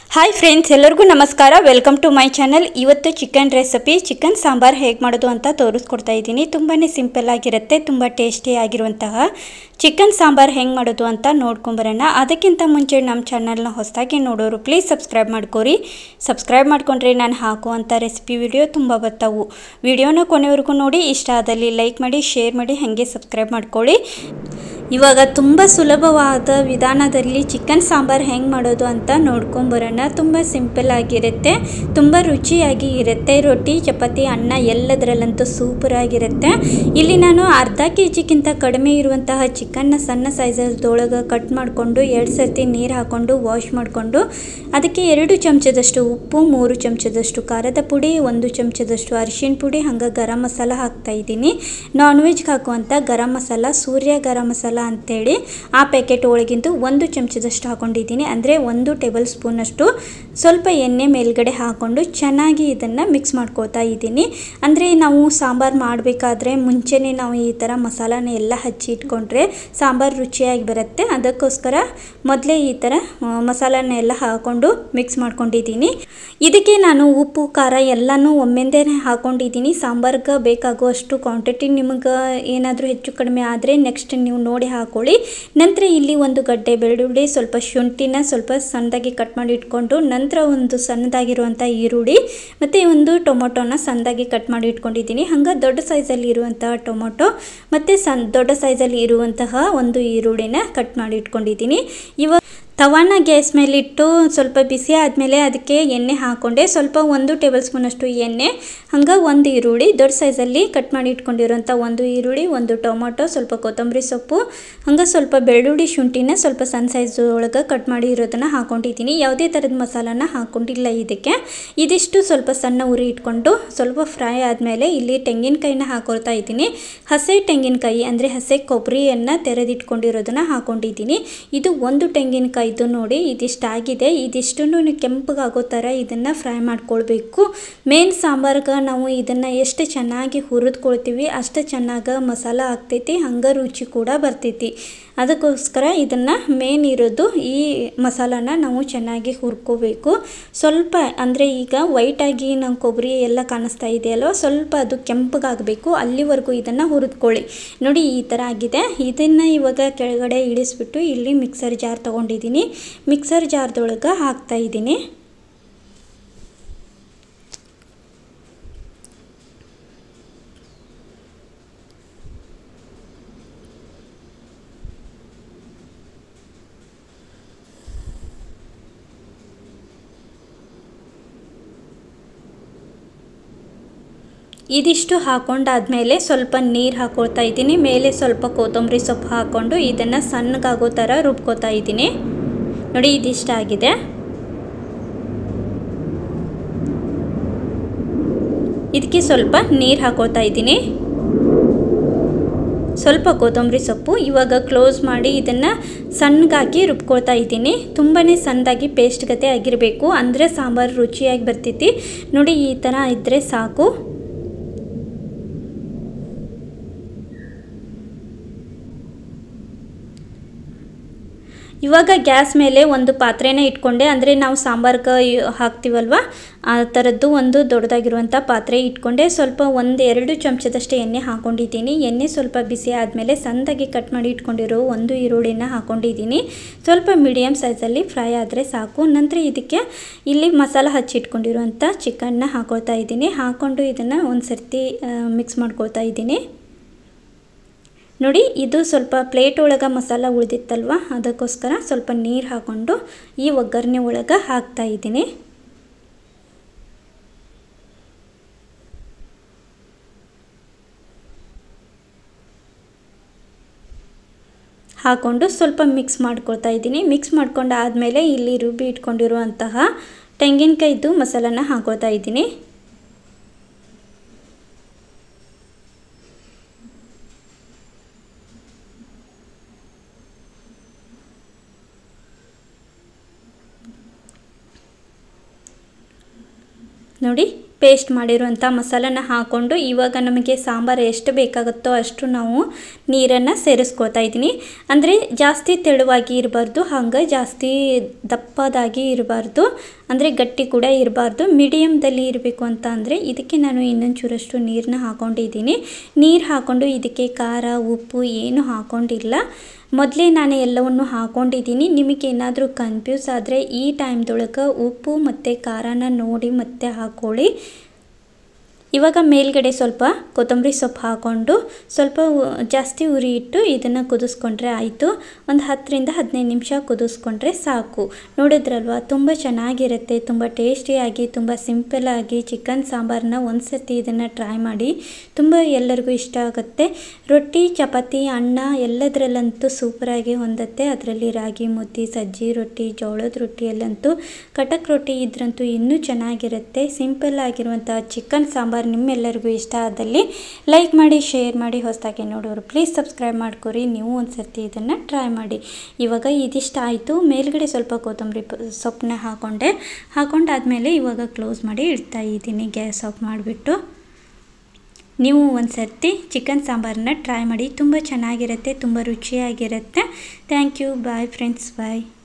hi friends ಎಲ್ಲರಿಗೂ ನಮಸ್ಕಾರ welcome to my channel ಇವತ್ತು ಚಿಕನ್ ರೆಸಿಪಿ ಚಿಕನ್ ಸಾಂಬಾರ್ ಹೇಗೆ ಮಾಡೋದು ಅಂತ ತೋರಿಸ್ಕೊಡ್ತಾ ಇದ್ದೀನಿ ತುಂಬಾ ಸಿಂಪಲ್ ಆಗಿರುತ್ತೆ ತುಂಬ ಟೇಸ್ಟಿ ಆಗಿರುವಂತಹ ಚಿಕನ್ ಸಾಂಬಾರ್ ಹೆಂಗೆ ಮಾಡೋದು ಅಂತ ನೋಡ್ಕೊಂಬರೋಣ ಅದಕ್ಕಿಂತ ಮುಂಚೆ ನಮ್ಮ ಚಾನಲ್ನ ಹೊಸದಾಗಿ ನೋಡೋರು ಪ್ಲೀಸ್ ಸಬ್ಸ್ಕ್ರೈಬ್ ಮಾಡ್ಕೊರಿ ಸಬ್ಸ್ಕ್ರೈಬ್ ಮಾಡ್ಕೊಂಡ್ರೆ ನಾನು ಹಾಕುವಂಥ ರೆಸಿಪಿ ವಿಡಿಯೋ ತುಂಬ ಬರ್ತಾವು ವಿಡಿಯೋನ ಕೊನೆವರೆಗೂ ನೋಡಿ ಇಷ್ಟ ಆದಲ್ಲಿ ಲೈಕ್ ಮಾಡಿ ಶೇರ್ ಮಾಡಿ ಹಾಗೆ ಸಬ್ಸ್ಕ್ರೈಬ್ ಮಾಡ್ಕೊಳ್ಳಿ ಇವಾಗ ತುಂಬ ಸುಲಭವಾದ ವಿಧಾನದಲ್ಲಿ ಚಿಕನ್ ಸಾಂಬಾರ್ ಹೆಂಗೆ ಮಾಡೋದು ಅಂತ ನೋಡ್ಕೊಂಬರೋಣ ತುಂಬ ಸಿಂಪಲ್ ಆಗಿರುತ್ತೆ ತುಂಬ ರುಚಿಯಾಗಿ ಇರುತ್ತೆ ರೊಟ್ಟಿ ಚಪಾತಿ ಅನ್ನ ಎಲ್ಲದರಲ್ಲಂತೂ ಸೂಪರ್ ಆಗಿರುತ್ತೆ ಇಲ್ಲಿ ನಾನು ಅರ್ಧ ಕೆ ಜಿಗಿಂತ ಕಡಿಮೆ ಇರುವಂತಹ ಚಿಕನ್ನ ಸಣ್ಣ ಸೈಜದೊಳಗೆ ಕಟ್ ಮಾಡಿಕೊಂಡು ಎರಡು ಸರ್ತಿ ನೀರು ಹಾಕ್ಕೊಂಡು ವಾಶ್ ಮಾಡಿಕೊಂಡು ಅದಕ್ಕೆ ಎರಡು ಚಮಚದಷ್ಟು ಉಪ್ಪು ಮೂರು ಚಮಚದಷ್ಟು ಖಾರದ ಪುಡಿ ಒಂದು ಚಮಚದಷ್ಟು ಅರಿಶಿಣ ಪುಡಿ ಹಂಗೆ ಗರಂ ಮಸಾಲ ಹಾಕ್ತಾ ಇದ್ದೀನಿ ನಾನ್ ವೆಜ್ಗೆ ಹಾಕುವಂಥ ಗರಂ ಮಸಾಲ ಸೂರ್ಯ ಗರಂ ಮಸಾಲ ಅಂತೇಳಿ ಆ ಪ್ಯಾಕೆಟ್ ಒಳಗಿಂದು ಒಂದು ಚಮಚದಷ್ಟು ಹಾಕೊಂಡಿದ್ದೀನಿ ಅಂದರೆ ಒಂದು ಟೇಬಲ್ ಸ್ಪೂನಷ್ಟು ಸ್ವಲ್ಪ ಎಣ್ಣೆ ಮೇಲ್ಗಡೆ ಹಾಕ್ಕೊಂಡು ಚೆನ್ನಾಗಿ ಇದನ್ನು ಮಿಕ್ಸ್ ಮಾಡ್ಕೊಳ್ತಾ ಇದ್ದೀನಿ ಅಂದರೆ ನಾವು ಸಾಂಬಾರು ಮಾಡಬೇಕಾದ್ರೆ ಮುಂಚೆನೇ ನಾವು ಈ ಥರ ಮಸಾಲಾನ ಎಲ್ಲ ಹಚ್ಚಿ ಇಟ್ಕೊಂಡ್ರೆ ಸಾಂಬಾರು ರುಚಿಯಾಗಿ ಬರುತ್ತೆ ಅದಕ್ಕೋಸ್ಕರ ಮೊದಲೇ ಈ ಥರ ಆ, ಮಸಾಲಾನ ಎಲ್ಲ ಹಾಕ್ಕೊಂಡು ಮಿಕ್ಸ್ ಮಾಡ್ಕೊಂಡಿದ್ದೀನಿ ಇದಕ್ಕೆ ನಾನು ಉಪ್ಪು ಖಾರ ಎಲ್ಲನೂ ಒಮ್ಮೆಂದೇ ಹಾಕೊಂಡಿದ್ದೀನಿ ಸಾಂಬಾರ್ಗೆ ಬೇಕಾಗುವಷ್ಟು ಕ್ವಾಂಟಿಟಿ ನಿಮಗೆ ಏನಾದರೂ ಹೆಚ್ಚು ಕಡಿಮೆ ಆದರೆ ನೆಕ್ಸ್ಟ್ ನೀವು ನೋಡಿ ಹಾಕೊಳ್ಳಿ ನಂತರ ಇಲ್ಲಿ ಒಂದು ಗಡ್ಡೆ ಬೆಳ್ಳುಳ್ಳಿ ಸ್ವಲ್ಪ ಶುಂಠಿನ ಸ್ವಲ್ಪ ಸಣ್ಣದಾಗಿ ಕಟ್ ಮಾಡಿ ಇಟ್ಕೊಂಡು ನಂತರ ಒಂದು ಸಣ್ಣದಾಗಿರುವಂಥ ಈರುಳ್ಳಿ ಮತ್ತು ಒಂದು ಟೊಮೊಟೊನ ಸಣ್ಣದಾಗಿ ಕಟ್ ಮಾಡಿ ಇಟ್ಕೊಂಡಿದ್ದೀನಿ ಹಂಗೆ ದೊಡ್ಡ ಸೈಜಲ್ಲಿ ಇರುವಂತಹ ಟೊಮೊಟೊ ಮತ್ತು ಸಣ್ಣ ದೊಡ್ಡ ಸೈಜಲ್ಲಿ ಇರುವಂತಹ ಒಂದು ಈರುಳ್ಳಿನ ಕಟ್ ಮಾಡಿ ಇಟ್ಕೊಂಡಿದ್ದೀನಿ ಇವಾಗ ತವಾನ ಗ್ಯಾಸ್ ಮೇಲಿಟ್ಟು ಸ್ವಲ್ಪ ಬಿಸಿ ಆದಮೇಲೆ ಅದಕ್ಕೆ ಎಣ್ಣೆ ಹಾಕ್ಕೊಂಡೆ ಸ್ವಲ್ಪ ಒಂದು ಟೇಬಲ್ ಸ್ಪೂನಷ್ಟು ಎಣ್ಣೆ ಹಂಗೆ ಒಂದು ಈರುಳ್ಳಿ ದೊಡ್ಡ ಸೈಜಲ್ಲಿ ಕಟ್ ಮಾಡಿ ಇಟ್ಕೊಂಡಿರೋಂಥ ಒಂದು ಈರುಳ್ಳಿ ಒಂದು ಟೊಮೊಟೊ ಸ್ವಲ್ಪ ಕೊತ್ತಂಬರಿ ಸೊಪ್ಪು ಹಂಗೆ ಸ್ವಲ್ಪ ಬೆಳ್ಳುಳ್ಳಿ ಶುಂಠಿನ ಸ್ವಲ್ಪ ಸಣ್ಣ ಸೈಜ್ ಒಳಗೆ ಕಟ್ ಮಾಡಿ ಇರೋದನ್ನು ಹಾಕ್ಕೊಂಡಿದ್ದೀನಿ ಯಾವುದೇ ಥರದ ಮಸಾಲಾನ ಹಾಕ್ಕೊಂಡಿಲ್ಲ ಇದಕ್ಕೆ ಇದಿಷ್ಟು ಸ್ವಲ್ಪ ಸಣ್ಣ ಉರಿ ಇಟ್ಕೊಂಡು ಸ್ವಲ್ಪ ಫ್ರೈ ಆದಮೇಲೆ ಇಲ್ಲಿ ತೆಂಗಿನಕಾಯಿನ ಹಾಕೊಳ್ತಾ ಇದ್ದೀನಿ ಹಸೆ ತೆಂಗಿನಕಾಯಿ ಅಂದರೆ ಹಸೆ ಕೊಬ್ಬರಿಯನ್ನು ತೆರೆದಿಟ್ಕೊಂಡಿರೋದನ್ನು ಹಾಕ್ಕೊಂಡಿದ್ದೀನಿ ಇದು ಒಂದು ತೆಂಗಿನಕಾಯಿದು ನೋಡಿ ಇದಿಷ್ಟಾಗಿದೆ ಇದಿಷ್ಟು ಕೆಂಪಗಾಗೋ ಥರ ಇದನ್ನು ಫ್ರೈ ಮಾಡ್ಕೊಳ್ಬೇಕು ಮೇನ್ ಸಾಂಬಾರ್ಗೆ ನಾವು ಇದನ್ನು ಎಷ್ಟು ಚೆನ್ನಾಗಿ ಹುರಿದ್ಕೊಳ್ತೀವಿ ಅಷ್ಟು ಚೆನ್ನಾಗಿ ಮಸಾಲ ಆಗ್ತೈತಿ ಹಂಗೆ ರುಚಿ ಕೂಡ ಬರ್ತೈತಿ ಅದಕ್ಕೋಸ್ಕರ ಇದನ್ನು ಮೇನ್ ಇರೋದು ಈ ಮಸಾಲಾನ ನಾವು ಚೆನ್ನಾಗಿ ಹುರ್ಕೋಬೇಕು ಸ್ವಲ್ಪ ಅಂದರೆ ಈಗ ವೈಟಾಗಿ ನಾವು ಕೊಬ್ಬರಿ ಎಲ್ಲ ಕಾಣಿಸ್ತಾ ಇದೆಯಲ್ವ ಸ್ವಲ್ಪ ಅದು ಕೆಂಪಗಾಗಬೇಕು ಅಲ್ಲಿವರೆಗೂ ಇದನ್ನು ಹುರಿದ್ಕೊಳ್ಳಿ ನೋಡಿ ಈ ಥರ ಆಗಿದೆ ಇದನ್ನು ಇವಾಗ ಕೆಳಗಡೆ ಇಳಿಸ್ಬಿಟ್ಟು ಇಲ್ಲಿ ಮಿಕ್ಸರ್ ಜಾರ್ ತೊಗೊಂಡಿದ್ದೀನಿ ಮಿಕ್ಸರ್ ಜಾರ್ದೊಳಗೆ ಹಾಕ್ತಾ ಇದ್ದೀನಿ ಇದಿಷ್ಟು ಹಾಕೊಂಡಾದ್ಮೇಲೆ ಸ್ವಲ್ಪ ನೀರು ಹಾಕೊಳ್ತಾ ಇದ್ದೀನಿ ಮೇಲೆ ಸ್ವಲ್ಪ ಕೊತ್ತಂಬರಿ ಸೊಪ್ಪು ಹಾಕ್ಕೊಂಡು ಇದನ್ನು ಸಣ್ಣಗಾಗೋ ಥರ ರುಬ್ಕೋತಾ ಇದ್ದೀನಿ ನೋಡಿ ಇದಿಷ್ಟ ಆಗಿದೆ ಇದಕ್ಕೆ ಸ್ವಲ್ಪ ನೀರು ಹಾಕೋತಾ ಇದ್ದೀನಿ ಸ್ವಲ್ಪ ಕೊತ್ತಂಬರಿ ಸೊಪ್ಪು ಇವಾಗ ಕ್ಲೋಸ್ ಮಾಡಿ ಇದನ್ನು ಸಣ್ಣಗಾಗಿ ರುಬ್ಕೊಳ್ತಾ ಇದ್ದೀನಿ ತುಂಬಾ ಸಣ್ಣದಾಗಿ ಪೇಸ್ಟ್ ಗತೆ ಆಗಿರಬೇಕು ಅಂದರೆ ಸಾಂಬಾರು ರುಚಿಯಾಗಿ ಬರ್ತೈತಿ ನೋಡಿ ಈ ಥರ ಇದ್ದರೆ ಸಾಕು ಇವಾಗ ಗ್ಯಾಸ್ ಮೇಲೆ ಒಂದು ಪಾತ್ರೆನ ಇಟ್ಕೊಂಡೆ ಅಂದರೆ ನಾವು ಸಾಂಬಾರ್ಗೆ ಹಾಕ್ತೀವಲ್ವ ಆ ಥರದ್ದು ಒಂದು ದೊಡ್ಡದಾಗಿರುವಂಥ ಪಾತ್ರೆ ಇಟ್ಕೊಂಡೆ ಸ್ವಲ್ಪ ಒಂದು ಎರಡು ಚಮಚದಷ್ಟು ಎಣ್ಣೆ ಹಾಕ್ಕೊಂಡಿದ್ದೀನಿ ಎಣ್ಣೆ ಸ್ವಲ್ಪ ಬಿಸಿ ಆದಮೇಲೆ ಸಣ್ಣದಾಗಿ ಕಟ್ ಮಾಡಿ ಇಟ್ಕೊಂಡಿರೋ ಒಂದು ಈರುಳ್ಳಿನ ಹಾಕ್ಕೊಂಡಿದ್ದೀನಿ ಸ್ವಲ್ಪ ಮೀಡಿಯಮ್ ಸೈಜಲ್ಲಿ ಫ್ರೈ ಆದರೆ ಸಾಕು ನಂತರ ಇದಕ್ಕೆ ಇಲ್ಲಿ ಮಸಾಲ ಹಚ್ಚಿಟ್ಕೊಂಡಿರುವಂಥ ಚಿಕನ್ನ ಹಾಕೊಳ್ತಾ ಇದ್ದೀನಿ ಹಾಕ್ಕೊಂಡು ಇದನ್ನು ಒಂದು ಸರ್ತಿ ಮಿಕ್ಸ್ ಮಾಡ್ಕೊಳ್ತಾ ಇದ್ದೀನಿ ನೋಡಿ ಇದು ಸ್ವಲ್ಪ ಪ್ಲೇಟ್ ಒಳಗೆ ಮಸಾಲ ಉಳಿದಿತ್ತಲ್ವ ಅದಕ್ಕೋಸ್ಕರ ಸ್ವಲ್ಪ ನೀರು ಹಾಕ್ಕೊಂಡು ಈ ಒಗ್ಗರಣೆ ಒಳಗೆ ಹಾಕ್ತಾ ಇದ್ದೀನಿ ಹಾಕ್ಕೊಂಡು ಸ್ವಲ್ಪ ಮಿಕ್ಸ್ ಮಾಡ್ಕೊಳ್ತಾ ಇದ್ದೀನಿ ಮಿಕ್ಸ್ ಮಾಡ್ಕೊಂಡು ಆದಮೇಲೆ ಇಲ್ಲಿ ರುಬ್ಬಿ ಇಟ್ಕೊಂಡಿರುವಂತಹ ತೆಂಗಿನಕಾಯಿದು ಮಸಾಲನ ಹಾಕೊಳ್ತಾ ಇದ್ದೀನಿ ನೋಡಿ ಪೇಸ್ಟ್ ಮಾಡಿರುವಂಥ ಮಸಾಲನ ಹಾಕ್ಕೊಂಡು ಇವಾಗ ನಮಗೆ ಸಾಂಬಾರು ಎಷ್ಟು ಬೇಕಾಗುತ್ತೋ ಅಷ್ಟು ನಾವು ನೀರನ್ನು ಸೇರಿಸ್ಕೊಳ್ತಾ ಇದ್ದೀನಿ ಅಂದರೆ ಜಾಸ್ತಿ ತೆಳುವಾಗಿ ಇರಬಾರ್ದು ಹಂಗೆ ಜಾಸ್ತಿ ದಪ್ಪದಾಗಿ ಇರಬಾರ್ದು ಅಂದರೆ ಗಟ್ಟಿ ಕೂಡ ಇರಬಾರ್ದು ಮೀಡಿಯಮ್ದಲ್ಲಿ ಇರಬೇಕು ಅಂತ ಅಂದರೆ ಇದಕ್ಕೆ ನಾನು ಇನ್ನೊಂದು ಚೂರಷ್ಟು ನೀರನ್ನ ಹಾಕ್ಕೊಂಡಿದ್ದೀನಿ ನೀರು ಹಾಕ್ಕೊಂಡು ಇದಕ್ಕೆ ಖಾರ ಉಪ್ಪು ಏನು ಹಾಕ್ಕೊಂಡಿಲ್ಲ ಮೊದಲೇ ನಾನು ಎಲ್ಲವನ್ನು ಹಾಕ್ಕೊಂಡಿದ್ದೀನಿ ನಿಮಗೇನಾದರೂ ಕನ್ಫ್ಯೂಸ್ ಆದರೆ ಈ ಟೈಮ್ದೊಳಗೆ ಉಪ್ಪು ಮತ್ತು ಖಾರನ ನೋಡಿ ಮತ್ತೆ ಹಾಕ್ಕೊಳ್ಳಿ ಇವಾಗ ಮೇಲ್ಗಡೆ ಸ್ವಲ್ಪ ಕೊತ್ತಂಬರಿ ಸೊಪ್ಪು ಹಾಕ್ಕೊಂಡು ಸ್ವಲ್ಪ ಉ- ಜಾಸ್ತಿ ಉರಿ ಇಟ್ಟು ಇದನ್ನು ಕುದಿಸ್ಕೊಂಡ್ರೆ ಆಯಿತು ಒಂದು ಹತ್ತರಿಂದ ಹದಿನೈದು ನಿಮಿಷ ಕುದಿಸ್ಕೊಂಡ್ರೆ ಸಾಕು ನೋಡಿದ್ರಲ್ವ ತುಂಬ ಚೆನ್ನಾಗಿರುತ್ತೆ ತುಂಬ ಟೇಸ್ಟಿಯಾಗಿ ತುಂಬ ಸಿಂಪಲ್ಲಾಗಿ ಚಿಕನ್ ಸಾಂಬಾರನ್ನ ಒಂದು ಸರ್ತಿ ಇದನ್ನು ಟ್ರೈ ಮಾಡಿ ತುಂಬ ಎಲ್ಲರಿಗೂ ಇಷ್ಟ ಆಗುತ್ತೆ ರೊಟ್ಟಿ ಚಪಾತಿ ಅನ್ನ ಎಲ್ಲದರಲ್ಲಂತೂ ಸೂಪರಾಗಿ ಹೊಂದತ್ತೆ ಅದರಲ್ಲಿ ರಾಗಿ ಮುದ್ದೆ ಸಜ್ಜಿ ರೊಟ್ಟಿ ಜೋಳದ ರೊಟ್ಟಿಯಲ್ಲಂತೂ ಕಟಕ್ ರೊಟ್ಟಿ ಇದ್ರಂತೂ ಇನ್ನೂ ಚೆನ್ನಾಗಿರುತ್ತೆ ಸಿಂಪಲ್ ಆಗಿರುವಂಥ ಚಿಕನ್ ಸಾಂಬಾರು ನಿಮ್ಮೆಲ್ಲರಿಗೂ ಇಷ್ಟ ಆದಲ್ಲಿ ಲೈಕ್ ಮಾಡಿ ಶೇರ್ ಮಾಡಿ ಹೊಸದಾಗಿ ನೋಡೋರು ಪ್ಲೀಸ್ ಸಬ್ಸ್ಕ್ರೈಬ್ ಮಾಡ್ಕೊರಿ ನೀವು ಒಂದು ಸರ್ತಿ ಇದನ್ನು ಟ್ರೈ ಮಾಡಿ ಇವಾಗ ಇದಿಷ್ಟ ಆಯಿತು ಮೇಲ್ಗಡೆ ಸ್ವಲ್ಪ ಕೊತ್ತಂಬರಿ ಪ- ಸೊಪ್ಪನ್ನ ಹಾಕ್ಕೊಂಡೆ ಹಾಕೊಂಡಾದ್ಮೇಲೆ ಇವಾಗ ಕ್ಲೋಸ್ ಮಾಡಿ ಇಡ್ತಾ ಇದ್ದೀನಿ ಗ್ಯಾಸ್ ಆಫ್ ಮಾಡಿಬಿಟ್ಟು ನೀವು ಒಂದು ಸರ್ತಿ ಚಿಕನ್ ಸಾಂಬಾರನ್ನ ಟ್ರೈ ಮಾಡಿ ತುಂಬ ಚೆನ್ನಾಗಿರುತ್ತೆ ತುಂಬ ರುಚಿಯಾಗಿರುತ್ತೆ thank you bye friends bye